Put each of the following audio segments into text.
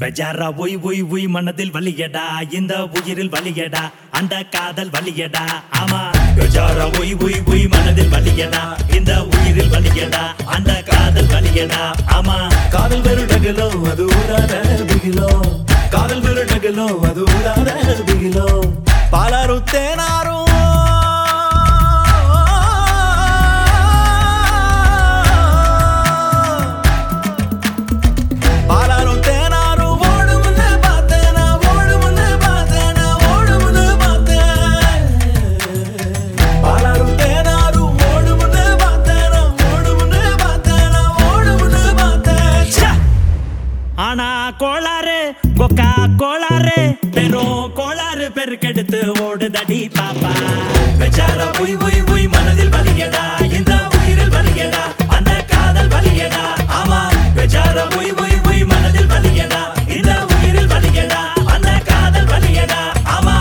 பெஜாரா Y Y Y மனதில் வலியடா இந்த உயிரில் வலியடா அந்த காதல் வலியடா ஆமா பெஜாரா ஒய் ஒய் ஒய் மனதில் வலியடா இந்த உயிரில் வலியடா அந்த காதல் வலியடா ஆமா காதல் வெறுடகலோ அது ஊராத பிகிலோ காதல் வெறுடகலோ அது ஊராத பிகிலோ பாலாரு தேனாரும் பாலாரும் தேனாரும் ஓடுமுன்னு பார்த்தேனா ஓடுமுன்னு பார்த்தேனா ஓடுமுன்னு பார்த்தேன் பாலாரும் தேனாரும் ஓடுமுன்னு பார்த்தேனா ஓடுமுன்னு பார்த்தேனா ஓடுமுன்னு பார்த்தேன் ச்சே! ஆனா கோளாறு கொக்கா கோளாறு பெரும் கோளாறு பெருக்கெடுத்து ஓடுதடி பாப்பா பெஜாரா ஒய் ஒய் ஒய் மனதில் வலியடா இந்த உயிரில் வலியடா அந்த காதல் வலியடா ஆமா பெஜாரா ஒய் ஒய் ஒய் மனதில் வலியடா இந்த உயிரில் வலியடா அந்த காதல் வலியடா ஆமா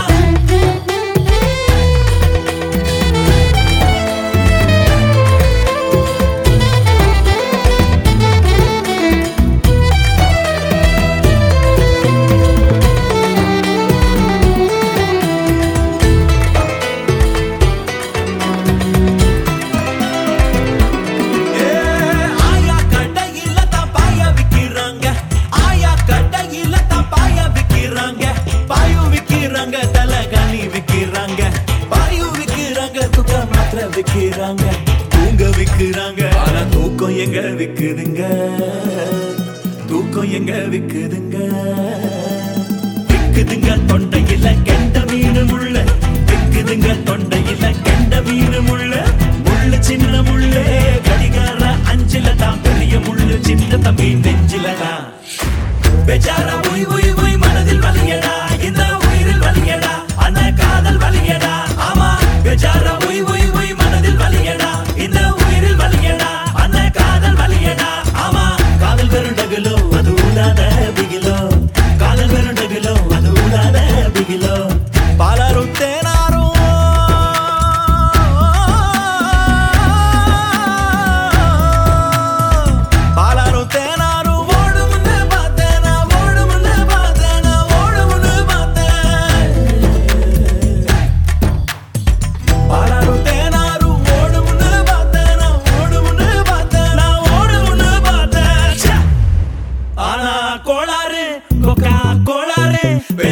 ஏ, ஆயா கடையில தான் பாய விக்கிறாங்க ஆயா கடையில தான் பாய விக்கிறாங்க பாயு விக்கிறாங்க தலகாணி விக்கிறாங்க பாயு விக்கிறாங்க துக்க மாத்திரை விக்கிறாங்க தூங்க விக்கிறாங்க ஆனா தூக்கம் எங்க விக்குதுங்க தூக்கம் எங்க விக்குதுங்க விக்குதுங்க தொண்டையில கெண்ட மீன் முள்ள விக்குதுங்க தொண்டையில கெண்ட மீன் முள்ள முள்ளு சின்ன முள்ளு கடிகார அஞ்சில தான் பெரிய முள்ளு சின்ன தம்பி நெஞ்சில தான் பெஜாரா உய் உய் உய் மனதில் வலியடா இந்த உயிரில் வலியடா அந்த காதல் வலியடா ஆமா பெஜாரா உய் உய் உய் மனதில் வலியடா இந்த உயிரில் வலியடா அந்த காதல் வலியடா ஆமா காதல் வெறுடகுலோ அது ஊடாத பிகிலோ காதல் வெறுடகுலோ அது ஊடாத பிகிலோ பாலாரும் தேனாரும் பாலாரும் தேனாரும் ஓடுமுன்னு பார்த்தேனா ஓடுமுன்னு பார்த்தேனா ஓடுமுன்னு பார்த்தேன் பாலாரும் தேனாரும் ஓடுமுன்னு பார்த்தேனா ஓடுமுன்னு பார்த்தேனா ஓடுமுன்னு பார்த்தேன் ச்சே! ஆனா கோளாறு கொக்கா கோளாறு